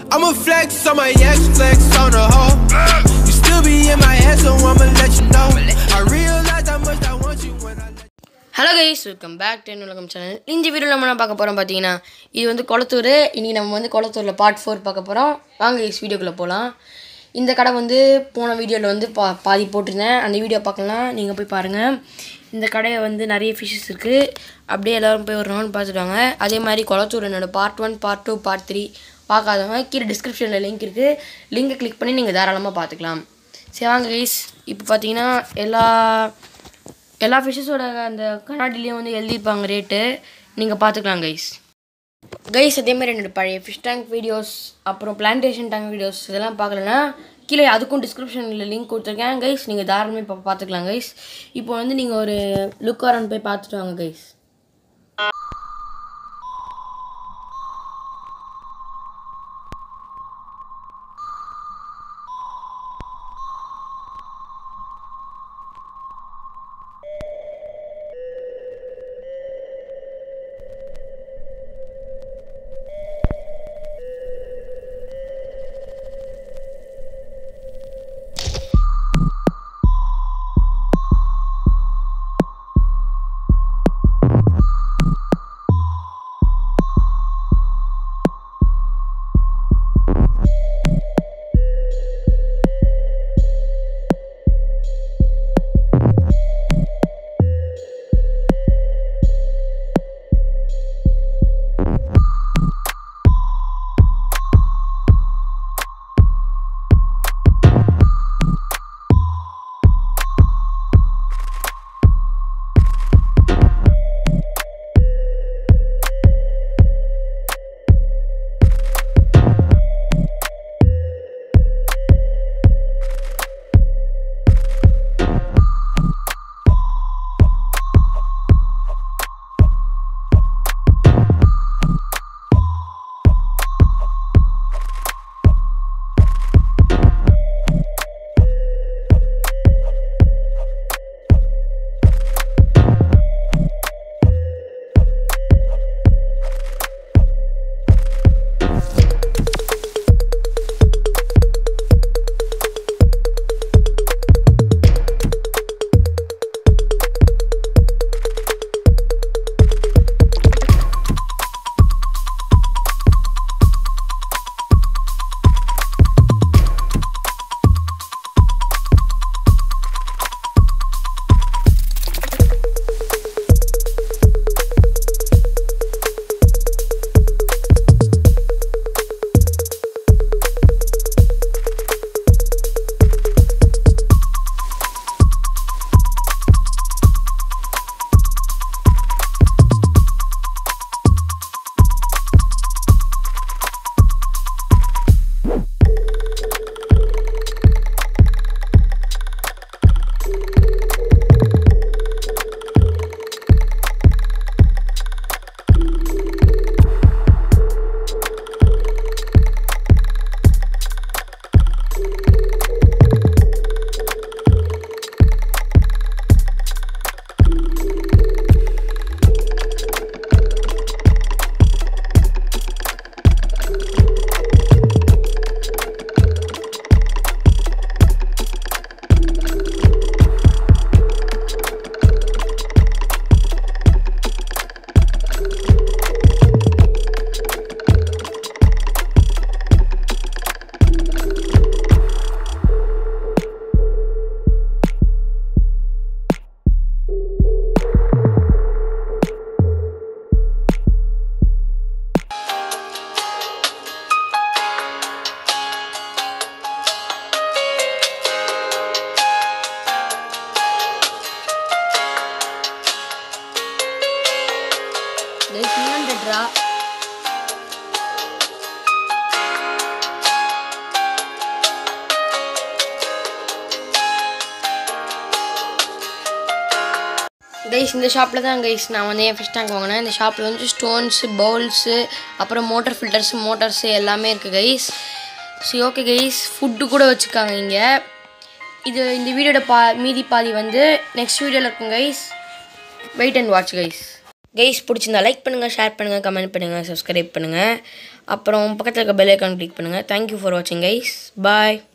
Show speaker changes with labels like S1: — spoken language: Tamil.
S1: I'ma flex on my ex, flex on the hoe. You still be in my head, so I'ma let you know. I realize how much I want you when I let
S2: hello guys welcome back to உலகம் சேனல் இந்த வீடியோவில் நம்ம என்ன பார்க்க போகிறோம் பார்த்தீங்கன்னா இது வந்து குளத்தூர் இன்றைக்கி நம்ம வந்து குளத்தூரில் பார்ட் ஃபோர் பார்க்க போகிறோம் வாங்க கைஸ் வீடியோக்குள்ளே போகலாம் இந்த கடை வந்து போன வீடியோவில் வந்து பா பாதி போட்டிருந்தேன் அந்த வீடியோ பார்க்கலாம் நீங்கள் போய் பாருங்கள் இந்த கடையை வந்து நிறைய ஃபிஷ்ஷஸ் இருக்குது அப்படியே எல்லோரும் போய் ஒரு ரவுண்ட் பார்த்துட்டு வாங்க அதே மாதிரி குளத்தூர் என்னோட part one part two part three பார்க்காதவங்க கீழே டிஸ்கிரிப்ஷனில் லிங்க் இருக்குது லிங்கை கிளிக் பண்ணி நீங்கள் தாராளமாக பார்த்துக்கலாம் சரி வாங்க கைஸ் இப்போ பார்த்தீங்கன்னா எல்லா எல்லா ஃபிஷ்ஷஸோட அந்த கண்ணாடிலையும் வந்து எழுதியிருப்பாங்க ரேட்டு நீங்கள் பார்த்துக்கலாம் கைஸ் கைஸ் அதேமாதிரி என்னோட பழைய ஃபிஷ் டேங்க் வீடியோஸ் அப்புறம் பிளான்டேஷன் டேங்க் வீடியோஸ் இதெல்லாம் பார்க்கலன்னா கீழே அதுக்கும் டிஸ்கிரிப்ஷனில் லிங்க் கொடுத்துருக்கேன் கைஸ் நீங்கள் தாராளமாக இப்போ பார்த்துக்கலாம் கைஸ் இப்போ வந்து நீங்கள் ஒரு லுக் அரௌண்ட் போய் பார்த்துட்டு வாங்க கைஸ் கைஸ் த்ரீ ஹண்ட்ரட்ரா கைஸ் இந்த ஷாப்பில் தான் கைஸ் நான் வந்து என் ஃபிஷ் டேங்க் வாங்கினேன் இந்த ஷாப்பில் வந்து ஸ்டோன்ஸு பவுல்ஸு அப்புறம் மோட்டர் ஃபில்டர்ஸு மோட்டர்ஸு எல்லாமே இருக்குது கைஸ் சரி ஓகே கைஸ் ஃபுட்டு கூட வச்சுருக்காங்க இங்கே இது இந்த வீடியோட பா மீதி பாதி வந்து நெக்ஸ்ட் வீடியோவில் இருக்கும் guys wait and watch guys guys பிடிச்சிருந்தா லைக் பண்ணுங்கள் ஷேர் பண்ணுங்கள் கமெண்ட் பண்ணுங்கள் சப்ஸ்கிரைப் பண்ணுங்கள் அப்புறம் பக்கத்தில் இருக்க பெல் ஐக்கான் கிளிக் பண்ணுங்கள் தேங்க்யூ ஃபார் வாட்சிங் கைஸ் பாய்